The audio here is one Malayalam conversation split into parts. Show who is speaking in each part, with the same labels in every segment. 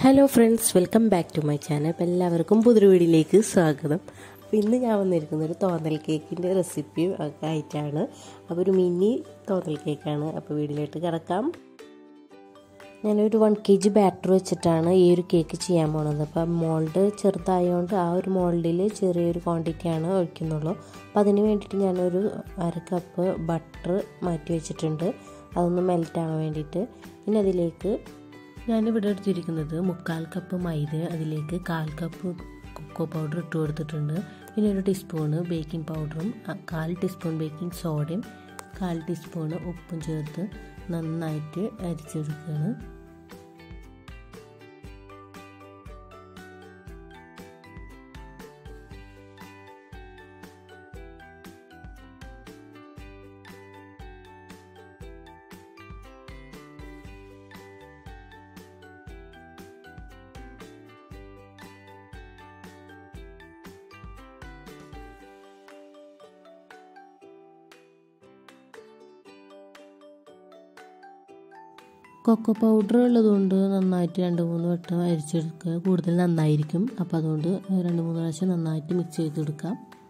Speaker 1: hello friends welcome back to my channel അപ്പോൾ എല്ലാവർക്കും പുതിയൊരു വീഡിയോയിലേക്ക് സ്വാഗതം അപ്പോൾ ഇന്ന് ഞാൻ വന്നിരിക്കുന്നത് ഒരു തോന്നൽ കേക്കിൻ്റെ റെസിപ്പിയും ഒക്കെ ആയിട്ടാണ് അപ്പോൾ ഒരു മിനി തോന്നൽ കേക്കാണ് അപ്പോൾ വീഡിയോയിലോട്ട് കിടക്കാം ഞാനൊരു വൺ കെ ജി ബാറ്റർ വെച്ചിട്ടാണ് ഈ ഒരു കേക്ക് ചെയ്യാൻ പോണത് അപ്പം മോൾഡ് ചെറുതായതുകൊണ്ട് ആ ഒരു മോൾഡിൽ ചെറിയൊരു ക്വാണ്ടിറ്റിയാണ് ഒഴിക്കുന്നുള്ളൂ അപ്പോൾ അതിന് വേണ്ടിയിട്ട് ഞാനൊരു അര കപ്പ് ബട്ടർ മാറ്റി വെച്ചിട്ടുണ്ട് അതൊന്ന് മെൽറ്റ് ആവാൻ വേണ്ടിയിട്ട് ഇനി അതിലേക്ക് ഞാനിവിടെ എടുത്തിരിക്കുന്നത് മുക്കാൽ കപ്പ് മൈദ അതിലേക്ക് കാൽ കപ്പ് കൊക്കോ പൗഡർ ഇട്ട് കൊടുത്തിട്ടുണ്ട് പിന്നെ ഒരു ടീസ്പൂണ് ബേക്കിംഗ് പൗഡറും കാൽ ടീസ്പൂൺ ബേക്കിംഗ് സോഡയും കാൽ ടീസ്പൂണ് ഉപ്പും ചേർത്ത് നന്നായിട്ട് അരിച്ചെടുക്കുകയാണ് കൊക്കോ പൗഡർ ഉള്ളതുകൊണ്ട് നന്നായിട്ട് രണ്ട് മൂന്ന് വട്ടം അരിച്ചെടുക്കുക കൂടുതൽ നന്നായിരിക്കും അപ്പോൾ അതുകൊണ്ട് രണ്ട് മൂന്ന് പ്രാവശ്യം നന്നായിട്ട് മിക്സ് ചെയ്തെടുക്കാം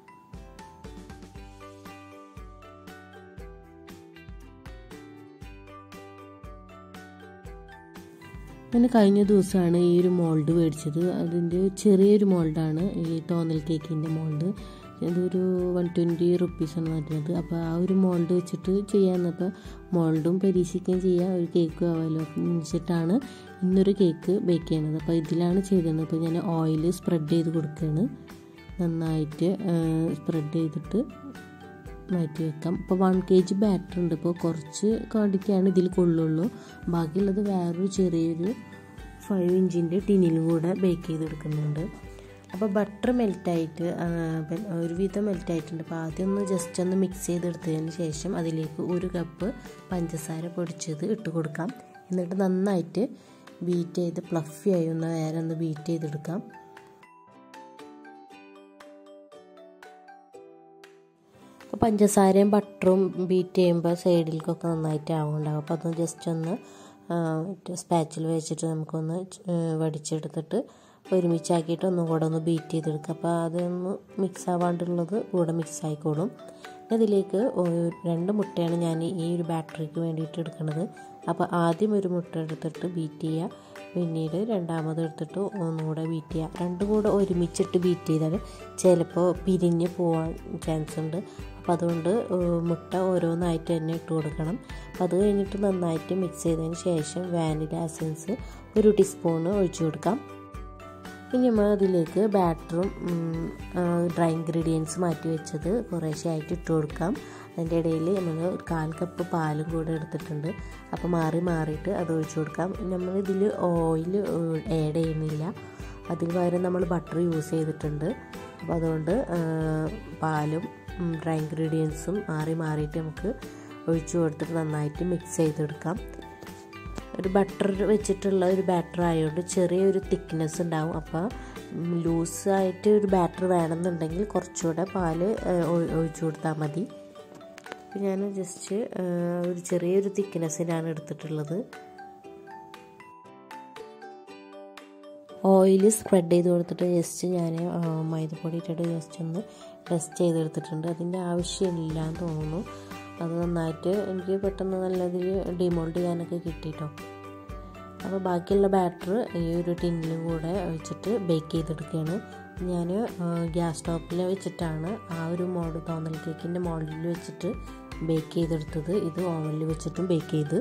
Speaker 1: ഞാൻ കഴിഞ്ഞ ദിവസമാണ് ഈ ഒരു മോൾഡ് മേടിച്ചത് അതിൻ്റെ ചെറിയൊരു മോൾഡാണ് ഈ തോന്നൽ കേക്കിൻ്റെ മോൾഡ് ഇതൊരു വൺ ട്വൻറ്റി റുപ്പീസാണ് മാറ്റുന്നത് അപ്പോൾ ആ ഒരു മോൾഡ് വെച്ചിട്ട് ചെയ്യാമെന്നപ്പോൾ മോൾഡും പരീക്ഷിക്കുകയും ചെയ്യാം ഒരു കേക്കും ആവാമല്ലോ വെച്ചിട്ടാണ് ഇന്നൊരു കേക്ക് ബേക്ക് ചെയ്യുന്നത് അപ്പോൾ ഇതിലാണ് ചെയ്തത് അപ്പോൾ ഞാൻ ഓയിൽ സ്പ്രെഡ് ചെയ്ത് കൊടുക്കുകയാണ് നന്നായിട്ട് സ്പ്രെഡ് ചെയ്തിട്ട് മാറ്റി വെക്കാം ഇപ്പോൾ വൺ കെ ജി ബാറ്റർ ഉണ്ട് ഇപ്പോൾ കുറച്ച് ക്വാണ്ടിറ്റിയാണ് ഇതിൽ കൊള്ളുള്ളൂ ബാക്കിയുള്ളത് വേറൊരു ചെറിയൊരു ഫൈവ് ഇഞ്ചിൻ്റെ ടിന്നിലും കൂടെ ബേക്ക് ചെയ്തെടുക്കുന്നുണ്ട് അപ്പോൾ ബട്ടർ മെൽറ്റായിട്ട് ഒരുവിധം മെൽറ്റായിട്ടുണ്ട് അപ്പോൾ ആദ്യം ഒന്ന് ജസ്റ്റ് ഒന്ന് മിക്സ് ചെയ്തെടുത്തതിന് ശേഷം അതിലേക്ക് ഒരു കപ്പ് പഞ്ചസാര പൊടിച്ചത് ഇട്ട് കൊടുക്കാം എന്നിട്ട് നന്നായിട്ട് ബീറ്റ് ചെയ്ത് ഫ്ലഫി ആയി ഒന്ന് നേരെ ഒന്ന് ബീറ്റ് ചെയ്തെടുക്കാം അപ്പോൾ പഞ്ചസാരയും ബട്ടറും ബീറ്റ് ചെയ്യുമ്പോൾ സൈഡിലേക്കൊക്കെ നന്നായിട്ട് ആവുന്നുണ്ടാവും അപ്പോൾ അതൊന്ന് ജസ്റ്റ് ഒന്ന് സ്പാച്ചിൽ വെച്ചിട്ട് നമുക്കൊന്ന് വടിച്ചെടുത്തിട്ട് ഒരുമിച്ചാക്കിയിട്ട് ഒന്നും കൂടെ ഒന്ന് ബീറ്റ് ചെയ്തെടുക്കുക അപ്പോൾ അതൊന്ന് മിക്സ് ആവാണ്ടുള്ളത് കൂടെ മിക്സ് ആയിക്കോളും അതിലേക്ക് രണ്ട് മുട്ടയാണ് ഞാൻ ഈ ഒരു ബാറ്ററിക്ക് വേണ്ടിയിട്ട് എടുക്കുന്നത് അപ്പോൾ ആദ്യം ഒരു മുട്ട എടുത്തിട്ട് ബീറ്റ് ചെയ്യുക പിന്നീട് രണ്ടാമത് എടുത്തിട്ട് ഒന്നുകൂടെ ബീറ്റ് ചെയ്യുക രണ്ടും കൂടെ ഒരുമിച്ചിട്ട് ബീറ്റ് ചെയ്താൽ ചിലപ്പോൾ പിരിഞ്ഞ് പോകാൻ ചാൻസ് ഉണ്ട് അപ്പോൾ അതുകൊണ്ട് മുട്ട ഓരോന്നായിട്ട് തന്നെ ഇട്ട് കൊടുക്കണം അപ്പോൾ അത് കഴിഞ്ഞിട്ട് നന്നായിട്ട് മിക്സ് ചെയ്തതിന് ശേഷം വാനില എസൻസ് ഒരു ടീസ്പൂണ് ഒഴിച്ചു കൊടുക്കാം ഇനി നമ്മൾ അതിലേക്ക് ബാറ്ററും ഡ്രൈ ഇൻഗ്രീഡിയൻസ് മാറ്റി വെച്ചത് കുറേശ്ശെ ആയിട്ട് ഇട്ട് കൊടുക്കാം അതിൻ്റെ ഇടയിൽ നമ്മൾ കാൽ കപ്പ് പാലും കൂടെ എടുത്തിട്ടുണ്ട് അപ്പോൾ മാറി മാറിയിട്ട് അത് ഒഴിച്ചു കൊടുക്കാം നമ്മൾ ഇതിൽ ഓയിൽ ആഡ് ചെയ്യുന്നില്ല അതിന് പകരം നമ്മൾ ബട്ടർ യൂസ് ചെയ്തിട്ടുണ്ട് അപ്പോൾ അതുകൊണ്ട് പാലും ഡ്രൈ ഇൻഗ്രീഡിയൻസും മാറി മാറിയിട്ട് നമുക്ക് ഒഴിച്ചു കൊടുത്തിട്ട് നന്നായിട്ട് മിക്സ് ചെയ്തെടുക്കാം ഒരു ബട്ടർ വെച്ചിട്ടുള്ള ഒരു ബാറ്റർ ആയതുകൊണ്ട് ചെറിയൊരു തിക്നെസ് ഉണ്ടാവും അപ്പോൾ ലൂസായിട്ട് ഒരു ബാറ്റർ വേണമെന്നുണ്ടെങ്കിൽ കുറച്ചുകൂടെ പാല് ഒഴിച്ചു കൊടുത്താൽ മതി ഞാൻ ജസ്റ്റ് ഒരു ചെറിയൊരു തിക്നെസ്സിനാണ് എടുത്തിട്ടുള്ളത് ഓയിൽ സ്പ്രെഡ് ചെയ്ത് കൊടുത്തിട്ട് ജസ്റ്റ് ഞാൻ മൈദപ്പൊടി ഇട്ടിട്ട് ജസ്റ്റ് ഒന്ന് ടെസ്റ്റ് ചെയ്തെടുത്തിട്ടുണ്ട് അതിൻ്റെ ആവശ്യമില്ല എന്ന് തോന്നുന്നു അത് നന്നായിട്ട് എനിക്ക് പെട്ടെന്ന് നല്ലതിൽ ഡിമോൾഡ് ചെയ്യാനൊക്കെ കിട്ടിയിട്ടോ അപ്പോൾ ബാക്കിയുള്ള ബാറ്റർ ഈ ഒരു ടിന്നിലും കൂടെ വെച്ചിട്ട് ബേക്ക് ചെയ്തെടുക്കുകയാണ് ഞാൻ ഗ്യാസ് സ്റ്റോപ്പിൽ വെച്ചിട്ടാണ് ആ ഒരു മോഡ് തോന്നൽ കേക്കിൻ്റെ മോഡലിൽ വെച്ചിട്ട് ബേക്ക് ചെയ്തെടുത്തത് ഇത് ഓവനിൽ വെച്ചിട്ടും ബേക്ക് ചെയ്ത്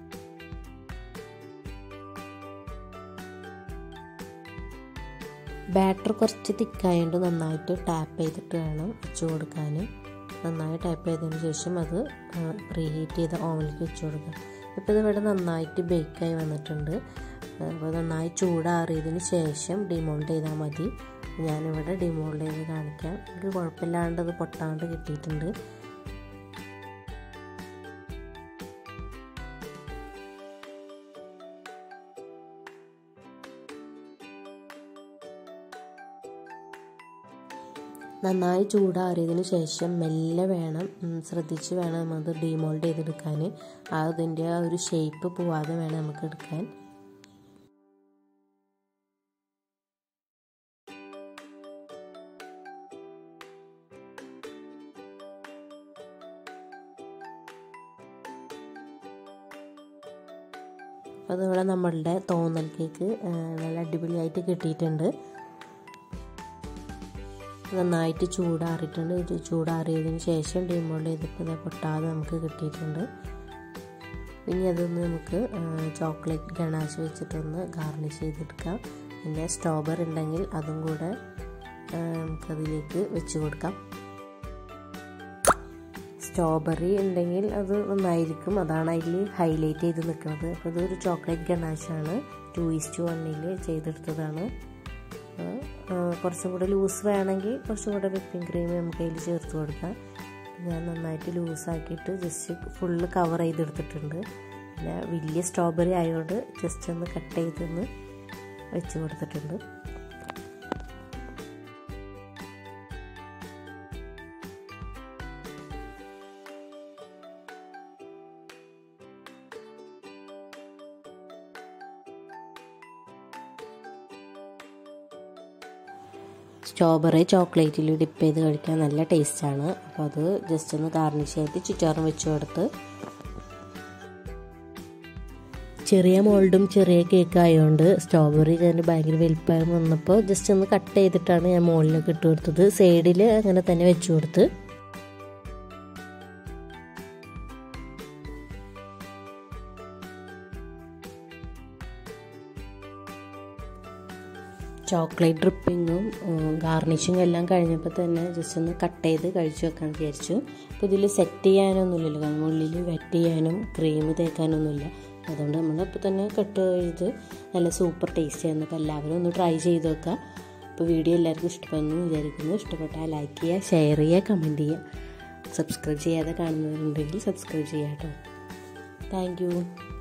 Speaker 1: ബാറ്റർ കുറച്ച് തിക്കായതുകൊണ്ട് നന്നായിട്ട് ടാപ്പ് ചെയ്തിട്ട് വേണം വെച്ച് കൊടുക്കാൻ നന്നായി ടാപ്പ് ചെയ്തതിന് ശേഷം അത് പ്രീ ഹീറ്റ് ചെയ്ത ഓവനിലേക്ക് വെച്ച് കൊടുക്കുക ഇപ്പോൾ ഇതിവിടെ നന്നായിട്ട് ബേക്കായി വന്നിട്ടുണ്ട് അപ്പോൾ നന്നായി ചൂടാറിയതിന് ശേഷം ഡിമോൾഡ് ചെയ്താൽ മതി ഞാനിവിടെ ഡിമോൾഡ് ചെയ്ത് കാണിക്കാം എനിക്ക് കുഴപ്പമില്ലാണ്ട് അത് പൊട്ടാണ്ട് കിട്ടിയിട്ടുണ്ട് നന്നായി ചൂടാറിയതിന് ശേഷം മെല്ലെ വേണം ശ്രദ്ധിച്ച് വേണം അത് ഡീമോൾഡ് ചെയ്തെടുക്കാൻ അതിൻ്റെ ആ ഒരു ഷേപ്പ് പോവാതെ വേണം നമുക്ക് എടുക്കാൻ അപ്പോൾ അതിവിടെ നമ്മളുടെ തോന്നൽ കേക്ക് നല്ല അടിപൊളിയായിട്ട് കിട്ടിയിട്ടുണ്ട് നന്നായിട്ട് ചൂടാറിയിട്ടുണ്ട് ഇത് ചൂടാറിയതിന് ശേഷം ഡിമോൾ ചെയ്തപ്പോൾ പൊട്ടാതെ നമുക്ക് കിട്ടിയിട്ടുണ്ട് ഇനി അതൊന്ന് നമുക്ക് ചോക്ലേറ്റ് ഗണാശ് വെച്ചിട്ടൊന്ന് ഗാർണിഷ് ചെയ്തെടുക്കാം പിന്നെ സ്ട്രോബെറി ഉണ്ടെങ്കിൽ അതും കൂടെ നമുക്കതിലേക്ക് വെച്ച് കൊടുക്കാം സ്ട്രോബെറി ഉണ്ടെങ്കിൽ അത് നന്നായിരിക്കും അതാണ് അതിൽ ഹൈലൈറ്റ് ചെയ്ത് നിൽക്കുന്നത് അപ്പോൾ ഇതൊരു ചോക്ലേറ്റ് ഗണാശാണ് ടു ഈസ്റ്റ് വണ്ണിൽ ചെയ്തെടുത്തതാണ് കുറച്ചും കൂടെ ലൂസ് വേണമെങ്കിൽ കുറച്ചും കൂടെ വിപ്പിംഗ് ക്രീം നമുക്ക് അതിൽ ചേർത്ത് കൊടുക്കാം ഞാൻ നന്നായിട്ട് ലൂസാക്കിയിട്ട് ജസ്റ്റ് ഫുള്ള് കവർ ചെയ്തെടുത്തിട്ടുണ്ട് പിന്നെ വലിയ സ്ട്രോബെറി ആയതുകൊണ്ട് ജസ്റ്റ് ഒന്ന് കട്ട് ചെയ്തൊന്ന് വെച്ച് കൊടുത്തിട്ടുണ്ട് സ്ട്രോബെറി ചോക്ലേറ്റിൽ ഡിപ്പ് ചെയ്ത് കഴിക്കാൻ നല്ല ടേസ്റ്റാണ് അപ്പോൾ അത് ജസ്റ്റ് ഒന്ന് ഗാർണിഷ് ചെയ്ത് ചുറ്റാറും വെച്ച് കൊടുത്ത് ചെറിയ മോൾഡും ചെറിയ കേക്ക് ആയതുകൊണ്ട് സ്ട്രോബെറി ഞാൻ ഭയങ്കര വലിപ്പം വന്നപ്പോൾ ജസ്റ്റ് ഒന്ന് കട്ട് ചെയ്തിട്ടാണ് ഞാൻ മുകളിലേക്ക് ഇട്ട് കൊടുത്തത് സൈഡിൽ അങ്ങനെ തന്നെ വെച്ച് കൊടുത്ത് ചോക്ലേറ്റ് ഡ്രിപ്പിങ്ങും ഗാർണിഷിങ്ങും എല്ലാം കഴിഞ്ഞപ്പോൾ തന്നെ ജസ്റ്റ് ഒന്ന് കട്ട് ചെയ്ത് കഴിച്ചു വെക്കാൻ വിചാരിച്ചു അപ്പോൾ ഇതിൽ സെറ്റ് ചെയ്യാനൊന്നുമില്ലല്ലോ കാരണം ഉള്ളിൽ വെറ്റ് ചെയ്യാനും ക്രീം തേക്കാനൊന്നുമില്ല അതുകൊണ്ട് നമ്മൾ ഇപ്പോൾ തന്നെ കട്ട് ചെയ്ത് നല്ല സൂപ്പർ ടേസ്റ്റ് ആയിരുന്നു അപ്പോൾ എല്ലാവരും ഒന്ന് ട്രൈ ചെയ്ത് നോക്കുക അപ്പോൾ വീഡിയോ എല്ലാവർക്കും ഇഷ്ടപ്പെടുന്നു വിചാരിക്കുന്നു ഇഷ്ടപ്പെട്ടാൽ ലൈക്ക് ചെയ്യുക ഷെയർ ചെയ്യുക കമൻറ്റ് ചെയ്യുക സബ്സ്ക്രൈബ് ചെയ്യാതെ കാണുന്നവരുണ്ടെങ്കിൽ സബ്സ്ക്രൈബ് ചെയ്യാം കേട്ടോ താങ്ക്